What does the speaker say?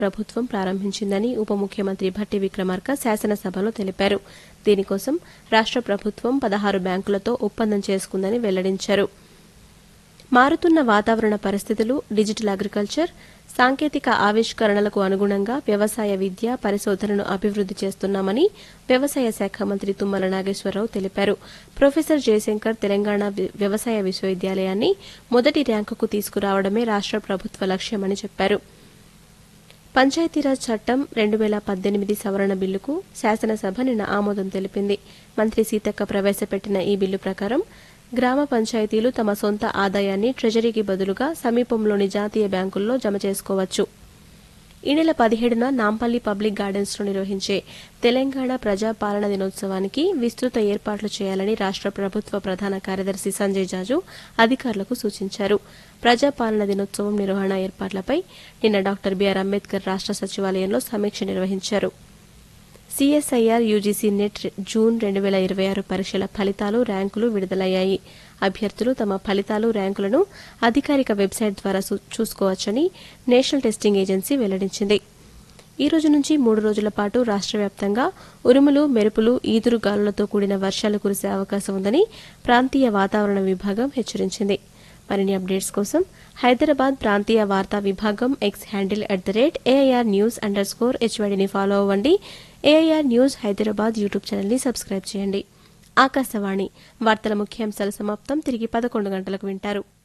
ప్రభుత్వం ప్రారంభించిందని ఉప ముఖ్యమంత్రి భట్టి విక్రమార్క శాసనసభలో తెలిపారు దీనికోసం రాష్ట్ర ప్రభుత్వం పదహారు బ్యాంకులతో ఒప్పందం చేసుకుందని వెల్లడించారు మారుతున్న వాతావరణ పరిస్థితులు డిజిటల్ అగ్రికల్చర్ సాంకేతిక ఆవిష్కరణలకు అనుగుణంగా వ్యవసాయ విద్య పరిశోధనను అభివృద్ది చేస్తున్నామని వ్యవసాయ శాఖ మంత్రి తుమ్మల నాగేశ్వరరావు తెలిపారు ప్రొఫెసర్ జయశంకర్ తెలంగాణ వి- వ్యవసాయ విశ్వవిద్యాలయాన్ని మొదటి ర్యాంకుకు తీసుకురావడమే రాష్ట్ర ప్రభుత్వ లక్ష్యమని చెప్పారు పంచాయతీరాజ్ చట్టం రెండు వేల పద్దెనిమిది సవరణ బిల్లుకు శాసనసభ నిన్న ఆమోదం తెలిపింది మంత్రి సీతక్క ప్రవేశపెట్టిన ఈ బిల్లు ప్రకారం గ్రామ పంచాయతీలు తమ సొంత ఆదాయాన్ని ట్రెజరీకి బదులుగా సమీపంలోని జాతీయ బ్యాంకుల్లో జమ చేసుకోవచ్చు ఈ నెల పదిహేడున నాంపల్లి పబ్లిక్ గార్డెన్స్ లో నిర్వహించే తెలంగాణ ప్రజాపాలన దినోత్సవానికి విస్తృత ఏర్పాట్లు చేయాలని రాష్ట్ర ప్రభుత్వ ప్రధాన కార్యదర్శి సంజయ్ జాజు అధికారులకు సూచించారు ప్రజాపాలన దినోత్సవం నిర్వహణ ఏర్పాట్లపై నిన్న డాక్టర్ బిఆర్ అంబేద్కర్ రాష్ట్ర సచివాలయంలో సమీక్ష నిర్వహించారు సిఎస్ఐఆర్ యూజీసీ నెట్ జూన్ రెండు వేల ఇరవై ఆరు పరీక్షల ఫలితాలు ర్యాంకులు విడుదలయ్యాయి అభ్యర్థులు తమ ఫలితాలు ర్యాంకులను అధికారిక వెబ్సైట్ ద్వారా చూ- చూసుకోవచ్చని నేషనల్ టెస్టింగ్ ఏజెన్సీ వెల్లడించింది ఈ రోజు నుంచి మూడు రోజుల పాటు రాష్ట్ర వ్యాప్తంగా ఉరుములు మెరుపులు ఈదురు గాలులతో కూడిన వర్షాలు కురిసే అవకాశం ఉందని ప్రాంతీయ వాతావరణ విభాగం హెచ్చరించింది మరిన్ని అప్డేట్స్ కోసం హైదరాబాద్ ప్రాంతీయ వార్తా విభాగం X handle at the rate AIR news underscore హెచ్వైడిని ఫాలో అవ్వండి ఏఐఆర్ న్యూస్ హైదరాబాద్ యూట్యూబ్ ఛానల్ని సబ్స్క్రైబ్ చేయండి ఆకాశవాణి వార్తల ముఖ్యాంశాల సమాప్తం తిరిగి పదకొండు గంటలకు వింటారు